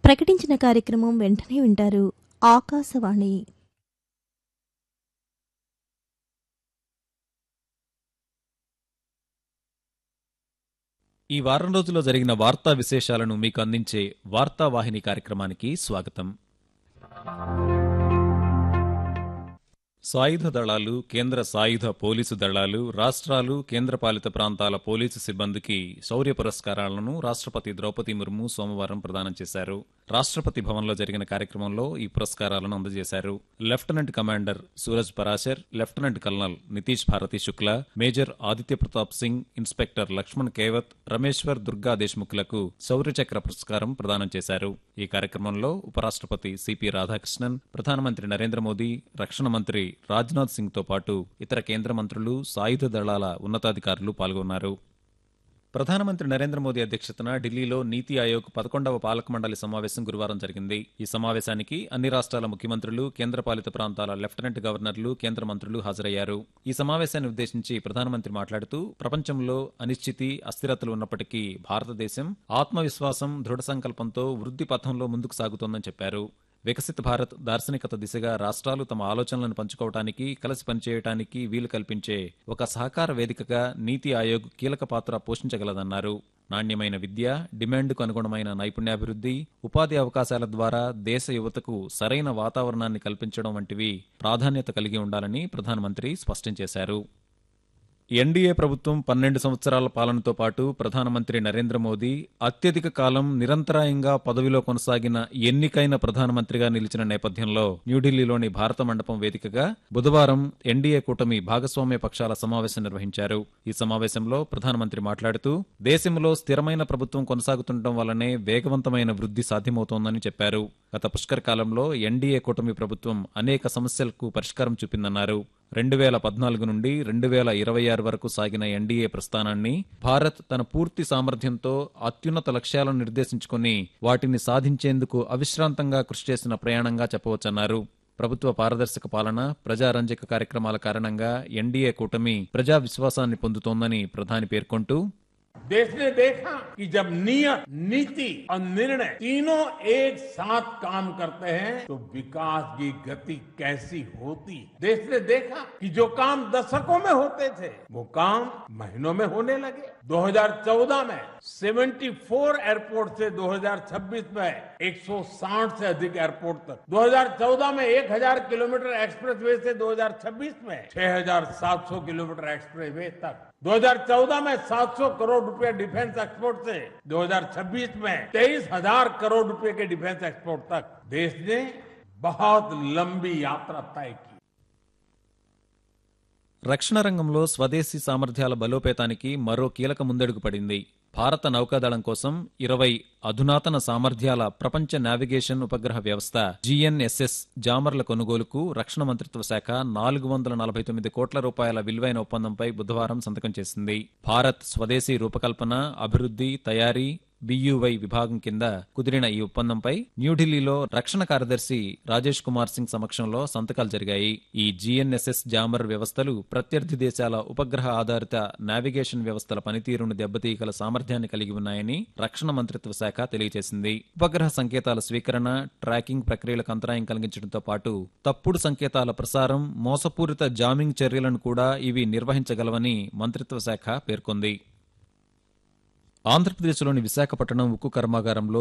ప్రకటించిన కార్యక్రమం వెంటనే వింటారు ఆకాశవాణి ఈ వారం రోజుల్లో జరిగిన వార్తా విశేషాలను మీకు అందించే వార్తా వాహిని కార్యక్రమానికి స్వాగతం సాయుధ దళాలు కేంద్ర సాయుధ పోలీసు దళాలు రాష్ట్రాలు కేంద్రపాలిత ప్రాంతాల పోలీసు సిబ్బందికి శౌర్య పురస్కారాలను రాష్ట్రపతి ద్రౌపది ముర్ము సోమవారం ప్రదానం చేశారు రాష్ట్రపతి భవన్లో జరిగిన కార్యక్రమంలో ఈ పురస్కారాలను అందజేశారు lieutenant commander Suraj Parashar lieutenant colonel Nitish Bharati Shukla major Aditya Pratap Singh inspector Laxman Kevat Rameshwar Durga దేశ్ముఖ్లకు శౌర్య చక్ర పురస్కారం ప్రదానం చేశారు ఈ కార్యక్రమంలో ఉపరాష్ట్రపతి సిపి రాధాకృష్ణన్ ప్రధానమంత్రి నరేంద్ర మోదీ రక్షణ మంత్రి రాజ్నాథ్ సింగ్ తో పాటు ఇతర కేంద్ర మంత్రులు సాయుధ దళాల ఉన్నతాధికారులు పాల్గొన్నారు ప్రధానమంత్రి నరేంద్ర మోదీ అధ్యక్షతన ఢిల్లీలో నీతి ఆయోగ్ పదకొండవ పాలక మండలి సమావేశం గురువారం జరిగింది ఈ సమావేశానికి అన్ని రాష్ట్రాల ముఖ్యమంత్రులు కేంద్రపాలిత ప్రాంతాల లెఫ్టినెంట్ గవర్నర్లు కేంద్ర మంత్రులు హాజరయ్యారు ఈ సమావేశాన్ని ఉద్దేశించి ప్రధానమంత్రి మాట్లాడుతూ ప్రపంచంలో అనిశ్చితి అస్థిరతలు ఉన్నప్పటికీ భారతదేశం ఆత్మవిశ్వాసం దృఢ సంకల్పంతో వృద్ధి పథంలో ముందుకు సాగుతోందని చెప్పారు వికసిత భారత్ దార్శనికత దిశగా రాష్ట్రాలు తమ ఆలోచనలను పంచుకోవటానికి కలిసి పనిచేయటానికి వీలు కల్పించే ఒక సహకార వేదికగా నీతి ఆయోగ్ కీలక పాత్ర పోషించగలదన్నారు నాణ్యమైన విద్య డిమాండ్కు అనుగుణమైన నైపుణ్యాభివృద్ధి ఉపాధి అవకాశాల ద్వారా దేశ యువతకు సరైన వాతావరణాన్ని కల్పించడం వంటివి ప్రాధాన్యత కలిగి ఉండాలని ప్రధానమంత్రి స్పష్టం చేశారు ఎన్డీఏ ప్రభుత్వం పన్నెండు సంవత్సరాల పాలనతో పాటు ప్రధానమంత్రి నరేంద్ర మోదీ అత్యధిక కాలం నిరంతరాయంగా పదవిలో కొనసాగిన ఎన్నికైన ప్రధానమంత్రిగా నిలిచిన నేపథ్యంలో న్యూఢిల్లీలోని భారత మండపం వేదికగా బుధవారం ఎన్డీఏ కూటమి భాగస్వామ్య పక్షాల సమావేశం నిర్వహించారు ఈ సమావేశంలో ప్రధానమంత్రి మాట్లాడుతూ దేశంలో స్థిరమైన ప్రభుత్వం కొనసాగుతుండటం వల్లనే వేగవంతమైన వృద్ధి సాధ్యమవుతోందని చెప్పారు గత పుష్కర కాలంలో ఎన్డీఏ కూటమి ప్రభుత్వం అనేక సమస్యలకు పరిష్కారం చూపిందన్నారు రెండు వేల పద్నాలుగు నుండి రెండు వేల ఇరవై ఆరు వరకు సాగిన ఎన్డీఏ ప్రస్థానాన్ని భారత్ తన పూర్తి సామర్థ్యంతో అత్యున్నత లక్ష్యాలను నిర్దేశించుకుని వాటిని సాధించేందుకు అవిశ్రాంతంగా కృషి చేసిన ప్రయాణంగా చెప్పవచ్చన్నారు ప్రభుత్వ పారదర్శక పాలన ప్రజారంజక కార్యక్రమాల కారణంగా ఎన్డీఏ కూటమి ప్రజా విశ్వాసాన్ని పొందుతోందని ప్రధాని పేర్కొంటూ देश ने देखा कि जब नियत नीति और निर्णय तीनों एक साथ काम करते हैं तो विकास की गति कैसी होती है देश ने देखा कि जो काम दशकों में होते थे वो काम महीनों में होने लगे 2014 में 74 एयरपोर्ट से 2026 में 160 से अधिक एयरपोर्ट तक 2014 में 1000 किलोमीटर एक्सप्रेसवे से 2026 में 6700 किलोमीटर एक्सप्रेसवे तक 2014 में 700 करोड़ रुपए डिफेंस एक्सपोर्ट से 2026 में 23,000 करोड़ रुपए के डिफेंस एक्सपोर्ट तक देश ने बहुत लंबी यात्रा तय की రక్షణ రంగంలో స్వదేశీ సామర్థ్యాల బలోపేతానికి మరో కీలక ముందడుగు పడింది భారత నౌకాదళం కోసం ఇరవై అధునాతన సామర్థ్యాల ప్రపంచ నావిగేషన్ ఉపగ్రహ వ్యవస్థ జిఎన్ఎస్ఎస్ జామర్ల కొనుగోలుకు రక్షణ మంత్రిత్వ శాఖ నాలుగు వందల నలభై తొమ్మిది కోట్ల రూపాయల విలువైన ఒప్పందంపై బుధవారం సంతకం చేసింది భారత్ స్వదేశీ రూపకల్పన అభివృద్ధి తయారీ బియువై విభాగం కింద కుదిరిన ఈ ఒప్పందంపై న్యూఢిల్లీలో రక్షణ కార్యదర్శి రాజేష్ కుమార్ సింగ్ సమక్షంలో సంతకాలు జరిగాయి ఈ జిఎన్ఎస్ఎస్ జామర్ వ్యవస్థలు ప్రత్యర్థి దేశాల ఉపగ్రహ ఆధారిత నావిగేషన్ వ్యవస్థల పనితీరును దెబ్బతీయగల సామర్థ్యాన్ని కలిగి ఉన్నాయని రక్షణ మంత్రిత్వ శాఖ తెలియజేసింది ఉపగ్రహ సంకేతాల స్వీకరణ ట్రాకింగ్ ప్రక్రియలకు అంతరాయం కలిగించడంతో పాటు తప్పుడు సంకేతాల ప్రసారం మోసపూరిత జామింగ్ చర్యలను కూడా ఇవి నిర్వహించగలవని మంత్రిత్వ శాఖ పేర్కొంది ఆంధ్రప్రదేశ్లోని విశాఖపట్నం ఉక్కు కర్మాగారంలో